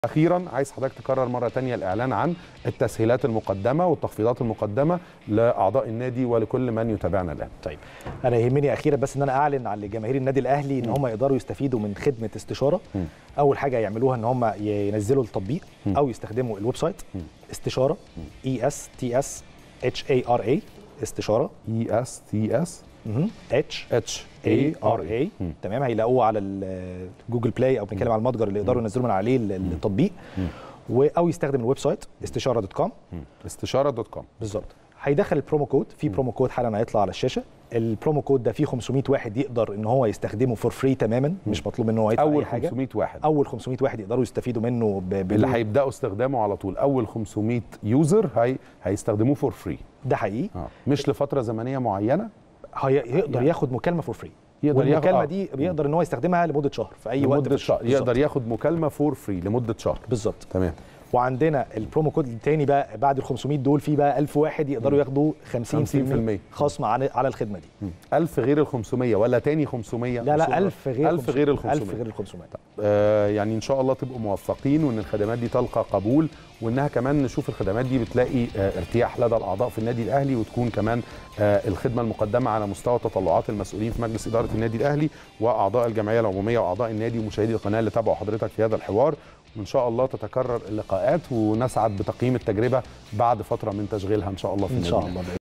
اخيرا عايز حضرتك تكرر مره تانية الاعلان عن التسهيلات المقدمه والتخفيضات المقدمه لاعضاء النادي ولكل من يتابعنا الان طيب انا يهمني اخيرا بس ان انا اعلن على جماهير النادي الاهلي ان هم يقدروا يستفيدوا من خدمه استشاره مم. اول حاجه يعملوها ان هم ينزلوا التطبيق مم. او يستخدموا الويب سايت مم. استشاره اي اس تي اس اتش اي ار اي استشاره اي اس تي اس اتش اتش اي ار اي مم. تمام هيلاقوه على ال- جوجل بلاي او بنتكلم على المتجر اللي يقدروا ينزلوا من عليه ال- التطبيق مم. و- او يستخدم الويب سايت استشاره دوت كوم استشاره دوت كوم بالظبط هيدخل البرومو كود في برومو كود حالا هيطلع على الشاشه البرومو كود ده فيه 500 واحد يقدر ان هو يستخدمه فور فري تماما مش مطلوب منه هو يدفع اول اي حاجه 500 واحد اول 500 واحد يقدروا يستفيدوا منه ب- اللي بدون هيبداوا استخدامه على طول اول 500 يوزر هي هيستخدموه فور فري ده حقيقي اه مش لفتره زمنيه معينه هي يقدر يعني- ياخد مكالمه فور فري يقدر ياخد- والمكالمه آه. دي بيقدر ان هو يستخدمها لمده شهر في اي وقت لمده في شهر الشهر. يقدر بالظبط. ياخد مكالمه فور فري لمده شهر بالظبط تمام وعندنا البرومو كود التاني بقى بعد ال 500 دول في بقى 1000 واحد يقدروا ياخدوا 50% 50% خصم على على الخدمه دي 1000 غير ال 500 ولا تاني 500 لا لا وصلنا- 1000 غير 1000 غير ال 500 1000 غير ال 500 آه، يعني ان شاء الله تبقوا موفقين وان الخدمات دي تلقى قبول وانها كمان نشوف الخدمات دي بتلاقي آه، ارتياح لدى الاعضاء في النادي الاهلي وتكون كمان آه، الخدمه المقدمه على مستوى تطلعات المسؤولين في مجلس اداره النادي الاهلي واعضاء الجمعيه العموميه واعضاء النادي ومشاهدي القناه اللي تابعوا حضرتك في هذا الحوار وان شاء الله تتكرر اللقاءات ونسعد بتقييم التجربه بعد فتره من تشغيلها ان شاء الله في ان النادي شاء الأهلي. الله